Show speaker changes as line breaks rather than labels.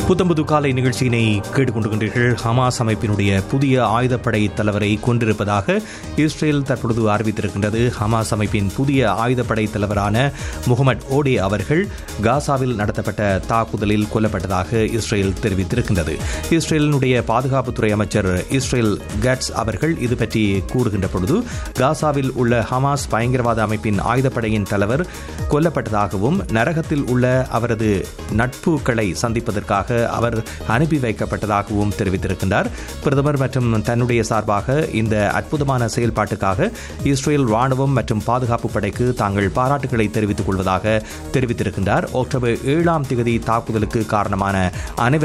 புத்தம்புது காலை நிகழ்ச்சியினை கேட்டுக்கொண்டிருக்கின்றீர்கள் ஹமாஸ் அமைப்பினுடைய புதிய ஆயுதப்படை தலைவரை கொண்டிருப்பதாக இஸ்ரேல் தற்பொழுது அறிவித்திருக்கின்றது ஹமாஸ் அமைப்பின் புதிய ஆயுதப்படை தலைவரான முகமது ஓடே அவர்கள் காசாவில் நடத்தப்பட்ட தாக்குதலில் கொல்லப்பட்டதாக இஸ்ரேல் தெரிவித்திருக்கின்றது இஸ்ரேலினுடைய பாதுகாப்புத்துறை அமைச்சர் இஸ்ரேல் கட்ஸ் அவர்கள் இது பற்றி கூறுகின்ற பொழுது காசாவில் உள்ள ஹமாஸ் பயங்கரவாத அமைப்பின் ஆயுதப்படையின் தலைவர் கொல்லப்பட்டதாகவும் நரகத்தில் உள்ள அவரது நட்புகளை சந்திப்பதற்காக அவர் அனுப்பி வைக்கப்பட்டதாகவும் தெரிவித்திருக்கின்றார் பிரதமர் மற்றும் தன்னுடைய சார்பாக இந்த அற்புதமான செயல்பாட்டுக்காக இஸ்ரேல் ராணுவம் மற்றும் பாதுகாப்பு படைக்கு தாங்கள் பாராட்டுகளை தெரிவித்துக் கொள்வதாக தெரிவித்திருக்கின்றார் அக்டோபர் ஏழாம் தேதி தாக்குதலுக்கு காரணமான அனைவரும்